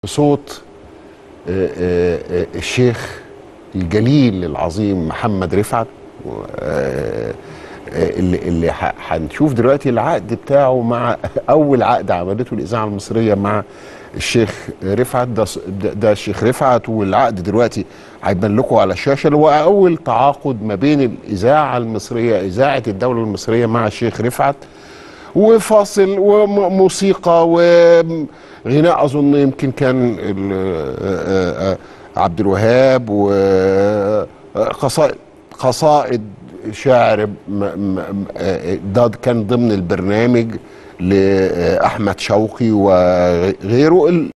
بصوت آه، آه، آه، الشيخ الجليل العظيم محمد رفعت و- آه، آه، اللي اللي ح- هنشوف دلوقتي العقد بتاعه مع اول عقد عملته الاذاعه المصريه مع الشيخ رفعت ده ص- ده, ده الشيخ رفعت والعقد دلوقتي هيبان لكم على الشاشه اللي هو اول تعاقد ما بين الاذاعه المصريه اذاعه الدوله المصريه مع الشيخ رفعت وفاصل وموسيقى وغناء اظن يمكن كان ال- آه، آه، عبد الوهاب وقصائد قصائد شاعر م- م- آه، ده كان ضمن البرنامج لاحمد شوقي وغيره